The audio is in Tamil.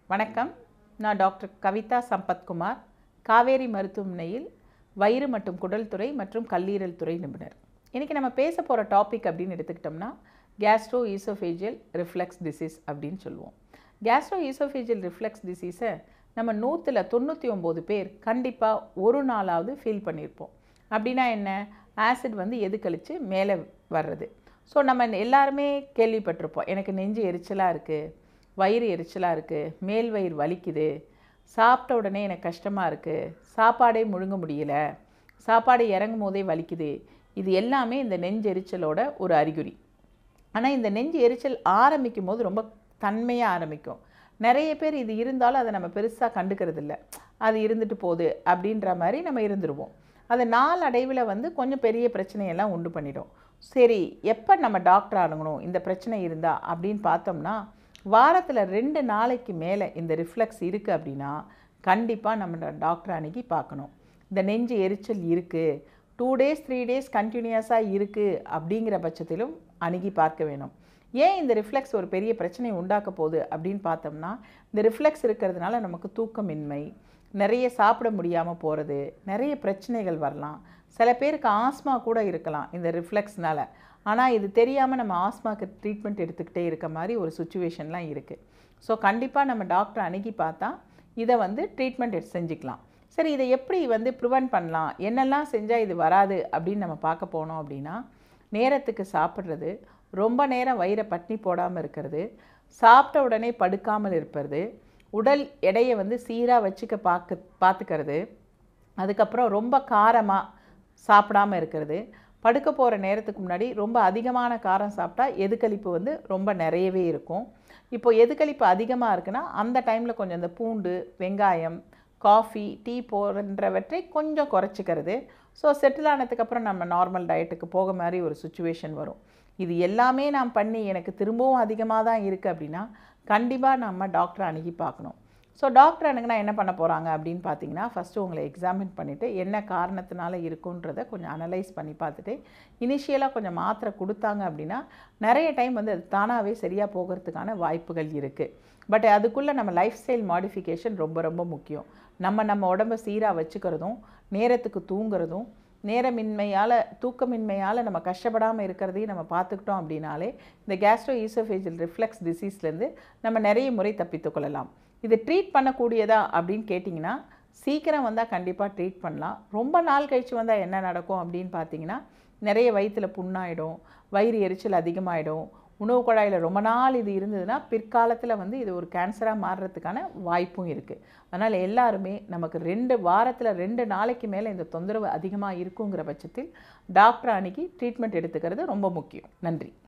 வணக்கம் நான் டாக்டர் கவிதா சம்பத்குமார் காவேரி மருத்துவமனையில் வயிறு மற்றும் குடல் துறை மற்றும் கல்லீரல் துறை நிபுணர் இன்றைக்கி நம்ம பேச போகிற டாபிக் அப்படின்னு எடுத்துக்கிட்டோம்னா கேஸ்ட்ரோ ஈசோஃபேஜியல் ரிஃப்ளெக்ஸ் டிசீஸ் அப்படின்னு சொல்லுவோம் கேஸ்ட்ரோ ஈசோஃபேஜியல் ரிஃப்ளெக்ஸ் டிசீஸை நம்ம நூற்றில் தொண்ணூற்றி ஒம்பது பேர் கண்டிப்பாக ஒரு நாளாவது ஃபீல் பண்ணியிருப்போம் அப்படின்னா என்ன ஆசிட் வந்து எது கழித்து மேலே வர்றது ஸோ நம்ம எல்லாருமே கேள்விப்பட்டிருப்போம் எனக்கு நெஞ்சு எரிச்சலாக இருக்குது வயிறு எரிச்சலாக இருக்குது மேல் வயிறு வலிக்குது சாப்பிட்ட உடனே எனக்கு கஷ்டமாக இருக்குது சாப்பாடே முழுங்க முடியல சாப்பாடு இறங்கும் போதே வலிக்குது இது எல்லாமே இந்த நெஞ்சு எரிச்சலோட ஒரு அறிகுறி ஆனால் இந்த நெஞ்சு எரிச்சல் ஆரம்பிக்கும் போது ரொம்ப தன்மையாக ஆரம்பிக்கும் நிறைய பேர் இது இருந்தாலும் அதை நம்ம பெருசாக கண்டுக்கிறது இல்லை அது இருந்துட்டு போகுது அப்படின்ற மாதிரி நம்ம இருந்துருவோம் அது நாளடைவில் வந்து கொஞ்சம் பெரிய பிரச்சனையெல்லாம் உண்டு பண்ணிடும் சரி எப்போ நம்ம டாக்டர் அணுகணும் இந்த பிரச்சனை இருந்தா அப்படின்னு பார்த்தோம்னா வாரத்தில் ரெண்டு நாளைக்கு மேலே இந்த ரிஃப்ளெக்ஸ் இருக்குது அப்படின்னா கண்டிப்பாக நம்ம டாக்டர் அணுகி பார்க்கணும் இந்த நெஞ்சு எரிச்சல் இருக்குது டூ டேஸ் த்ரீ டேஸ் கண்டினியூஸாக இருக்குது அப்படிங்கிற பட்சத்திலும் அணுகி பார்க்க வேணும் ஏன் இந்த ரிஃப்ளெக்ஸ் ஒரு பெரிய பிரச்சனையை உண்டாக்க போகுது அப்படின்னு பார்த்தோம்னா இந்த ரிஃப்ளெக்ஸ் இருக்கிறதுனால நமக்கு தூக்கமின்மை நிறைய சாப்பிட முடியாமல் போகிறது நிறைய பிரச்சனைகள் வரலாம் சில பேருக்கு ஆஸ்மா கூட இருக்கலாம் இந்த ரிஃப்ளெக்ஸ்னால் ஆனால் இது தெரியாமல் நம்ம ஆஸ்மாக்கு ட்ரீட்மெண்ட் எடுத்துக்கிட்டே இருக்க மாதிரி ஒரு சுச்சுவேஷன்லாம் இருக்குது ஸோ கண்டிப்பாக நம்ம டாக்டர் அணுகி பார்த்தா இதை வந்து ட்ரீட்மெண்ட் எடுத்து செஞ்சுக்கலாம் சரி இதை எப்படி வந்து ப்ரிவெண்ட் பண்ணலாம் என்னெல்லாம் செஞ்சால் இது வராது அப்படின்னு நம்ம பார்க்க போனோம் அப்படின்னா நேரத்துக்கு சாப்பிட்றது ரொம்ப நேரம் வயிறை பட்னி போடாமல் இருக்கிறது சாப்பிட்ட உடனே படுக்காமல் இருப்பது உடல் எடையை வந்து சீராக வச்சுக்க பார்க்க பார்த்துக்கிறது அதுக்கப்புறம் ரொம்ப காரமாக சாப்பிடாமல் இருக்கிறது படுக்க போகிற நேரத்துக்கு முன்னாடி ரொம்ப அதிகமான காரம் சாப்பிட்டா எதுக்களிப்பு வந்து ரொம்ப நிறையவே இருக்கும் இப்போ எதுக்களிப்பு அதிகமாக இருக்குன்னா அந்த டைமில் கொஞ்சம் இந்த பூண்டு வெங்காயம் காஃபி டீ போன்றவற்றை கொஞ்சம் குறைச்சிக்கிறது ஸோ செட்டில் ஆனதுக்கப்புறம் நம்ம நார்மல் டயட்டுக்கு போக மாதிரி ஒரு சுச்சுவேஷன் வரும் இது எல்லாமே நான் பண்ணி எனக்கு திரும்பவும் அதிகமாக தான் இருக்குது அப்படின்னா கண்டிப்பாக நம்ம டாக்டரை அணுகி பார்க்கணும் ஸோ டாக்டர் அணுகுனா என்ன பண்ண போகிறாங்க அப்படின்னு பார்த்தீங்கன்னா ஃபஸ்ட்டு உங்களை எக்ஸாமின் பண்ணிவிட்டு என்ன காரணத்தினால இருக்குன்றதை கொஞ்சம் அனலைஸ் பண்ணி பார்த்துட்டு இனிஷியலாக கொஞ்சம் மாத்திரை கொடுத்தாங்க அப்படின்னா நிறைய டைம் வந்து அது தானாகவே சரியாக போகிறதுக்கான வாய்ப்புகள் இருக்குது பட் அதுக்குள்ளே நம்ம லைஃப் ஸ்டைல் மாடிஃபிகேஷன் ரொம்ப ரொம்ப முக்கியம் நம்ம நம்ம உடம்பை சீராக வச்சுக்கிறதும் நேரத்துக்கு தூங்குறதும் நேரமின்மையால் தூக்கமின்மையால் நம்ம கஷ்டப்படாமல் இருக்கிறதையும் நம்ம பார்த்துக்கிட்டோம் அப்படின்னாலே இந்த கேஸ்ட்ரோ ஈசோஃபேஜியல் ரிஃப்ளெக்ஸ் டிசீஸ்லேருந்து நம்ம நிறைய முறை தப்பித்து கொள்ளலாம் இது ட்ரீட் பண்ணக்கூடியதா அப்படின்னு கேட்டிங்கன்னா சீக்கிரம் வந்தால் கண்டிப்பாக ட்ரீட் பண்ணலாம் ரொம்ப நாள் கழித்து வந்தால் என்ன நடக்கும் அப்படின்னு பார்த்தீங்கன்னா நிறைய வயிற்றில் புண்ணாயிடும் வயிறு எரிச்சல் அதிகமாகிடும் உணவு குழாயில் ரொம்ப நாள் இது இருந்ததுன்னா பிற்காலத்தில் வந்து இது ஒரு கேன்சராக மாறுறதுக்கான வாய்ப்பும் இருக்குது அதனால் எல்லாருமே நமக்கு ரெண்டு வாரத்தில் ரெண்டு நாளைக்கு மேலே இந்த தொந்தரவு அதிகமாக இருக்குங்கிற பட்சத்தில் டாக்டர் அணுகி ட்ரீட்மெண்ட் எடுத்துக்கிறது ரொம்ப முக்கியம் நன்றி